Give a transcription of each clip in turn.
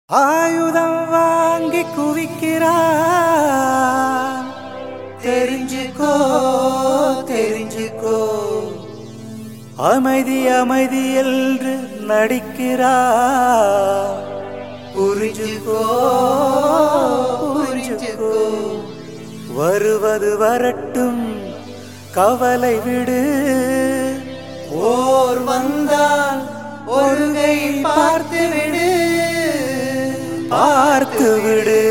ஆயுதம் வாங்கி குவிக்கிறான் தெரிஞ்சுக்கோ தெரிஞ்சுக்கோ அமைதி அமைதி என்று நடிக்கிறான் புரிஞ்சுக்கோ புரிஞ்சுக்கோ வருவது வரட்டும் கவலை விடு போர் வந்தால் ஒரு கை பார்த்து விடு பார்த்து விடு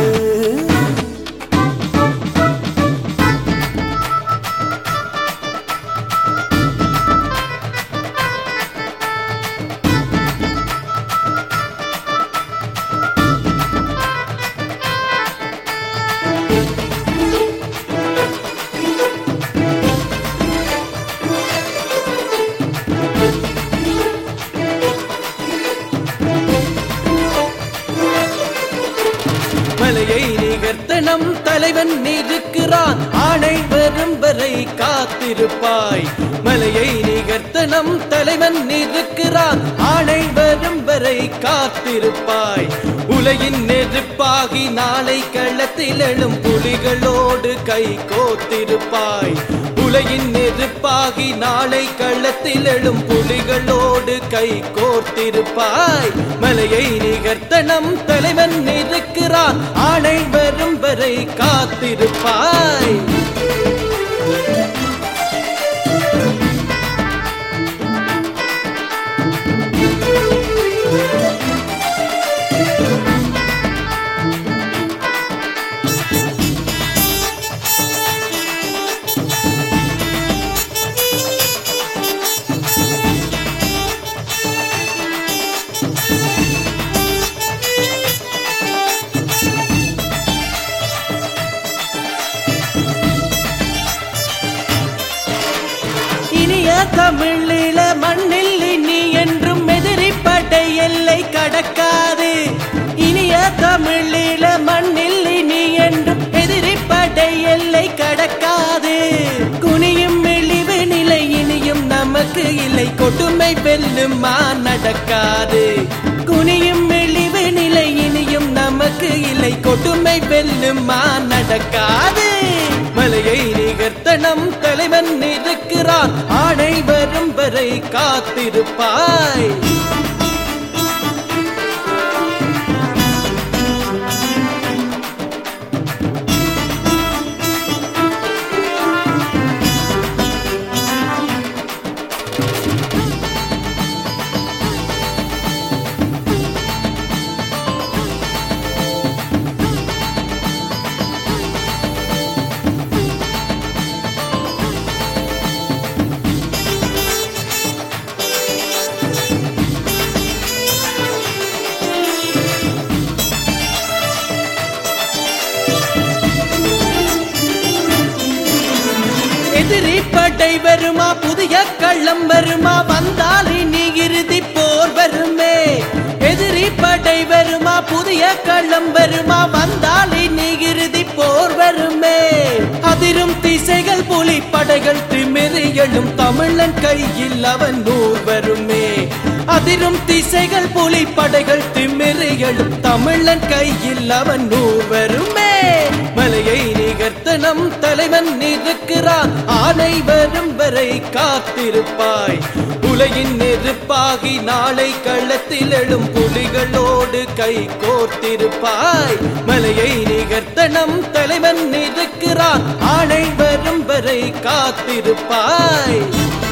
மலையை நிகர்த்த நம் தலைவன் இருக்கிறான் ஆணை வரும் வரை காத்திருப்பாய் மலையை நிகர்த்த நம் தலைவன் இருக்கிறான் ஆணை வரும் வரை காத்திருப்பாய் உலகின் நெருப்பாகி நாளை களத்தில் எழும் புலிகளோடு கை கோத்திருப்பாய் உலகின் நெருப்பாகி நாளை களத்தில் எழும் புலிகளோடு கை கோர்த்திருப்பாய் மலையை நிகர்த்த நம் தலைவன் இருக்கிறான் ஆணை வரும் வரை காத்திருப்பாய் இனிய தமிழில மண்ணில் இனி என்றும் எதிரி படை எல்லை கடக்காது இனிய தமிழில மண்ணில் இனி என்றும் எதிரி படை எல்லை கடக்காது குனியும் மெலிவு நிலை இனியும் நமக்கு இல்லை கொடுமை வெல்லுமா நடக்காது குனியும் மெலிவு நிலை இனியும் நமக்கு இல்லை கொடுமை வெல்லுமா நடக்காது மலையை நிகர்த்த நம் தலைவன் இருக்கிறான் ஆணை வரும் வரை காத்திருப்பாய் எதிரி படை வருமா புதிய கள்ளம் வருமா வந்தால் இனி இறுதி போர் வருமே எதிரி படை வருமா புதிய கள்ளம் வருமா வந்தால் இனி இறுதி போர் வருமே அதிரும் திசைகள் புலி படைகள் திமிரி எழும் தமிழன் கையில் அவன் நூர் வருமே அதிரும் திசைகள் புலி படைகள் திமிரி எழும் தமிழன் கையில் அவன் நூர் வருமே மலையை நிகர்த்த நம் தலைவன் இருக்கிறான் ஆணை வரும் வரை காத்திருப்பாய் உலகின் நெருப்பாகி நாளை களத்தில் எழும் புலிகளோடு கை கோர்த்திருப்பாய் மலையை நிகர்த்த நம் தலைவன் இருக்கிறான் ஆணை வரும் வரை காத்திருப்பாய்